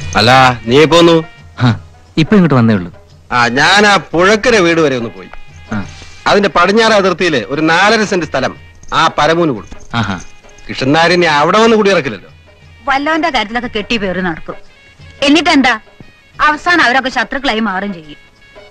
അല്ല നീ പോന്നു ആ, ഇപ്പൊ ഇങ്ങോട്ട് വന്നേ ഉള്ളൂ ആ ഞാൻ ആ പുഴക്കര വീട് വരെ ഒന്ന് പോയി ആ, അതിന്റെ പടിഞ്ഞാറ് അതിർത്തിയില് ഒരു നാലര സെന്റ് സ്ഥലം ആ പരമൂന്ന് കൊടുത്തു ആഹാ കൃഷ്ണനാരിനെ അവിടെ വന്ന് കുടിയിറക്കില്ലല്ലോ വല്ലവന്റെ കാര്യത്തിലൊക്കെ കെട്ടി പേറി നടക്കും എന്നിട്ടെന്താ അവസാനം അവരൊക്കെ ശത്രുക്കളായി മാറും ചെയ്യും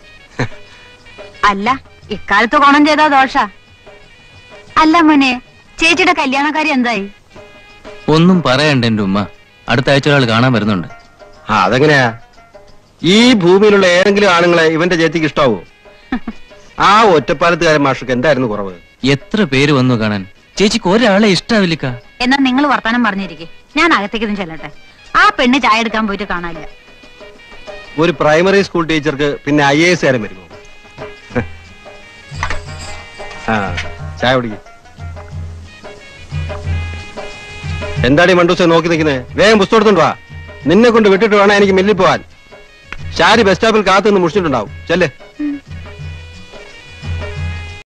അല്ല ഇക്കാലത്ത് ഗുണം ചെയ്താ ദോഷ അല്ല മോനെ ചേച്ചിയുടെ കല്യാണക്കാരി എന്തായി ഒന്നും പറയണ്ട എന്റെ ഉമ്മ അടുത്ത ആഴ്ച ഒരാൾ കാണാൻ വരുന്നുണ്ട് ആ അതെങ്ങനെയാ ഈ ഭൂമിയിലുള്ള ഏതെങ്കിലും ആണുങ്ങളെ ഇവന്റെ ചേച്ചിക്ക് ഇഷ്ടാവോ ആ ഒറ്റപ്പാലത്തുകാരൻ മാഷക്ക് എന്തായിരുന്നു കുറവ് എത്ര പേര് വന്നു കാണാൻ ചേച്ചിക്ക് ഒരാളെ ഇഷ്ടാവില്ലിക്ക എന്നാ നിങ്ങൾ വർത്താനം പറഞ്ഞിരിക്കെ ഞാൻ അകത്തേക്ക് ചെല്ലട്ടെ ആ പെണ്ണ് ചായ എടുക്കാൻ പോയിട്ട് കാണാനില്ല ഒരു പ്രൈമറി സ്കൂൾ ടീച്ചർക്ക് പിന്നെ ഐ എ എസ് കാരൻ വരുമോ ആ ചായ കുടിക്കും എന്താടി മണ്ടൂസെ നോക്കി നിൽക്കുന്നത് വേഗം പുസ്തകം എടുത്തോണ്ട് വാ നിന്നെ കൊണ്ട് വിട്ടിട്ട് വേണം എനിക്ക് മില്ലിൽ പോവാൻ ഷാരി ബസ് സ്റ്റോപ്പിൽ കാത്തു നിന്ന് മുടിച്ചിട്ടുണ്ടാവും ചെല്ലേ ഉം.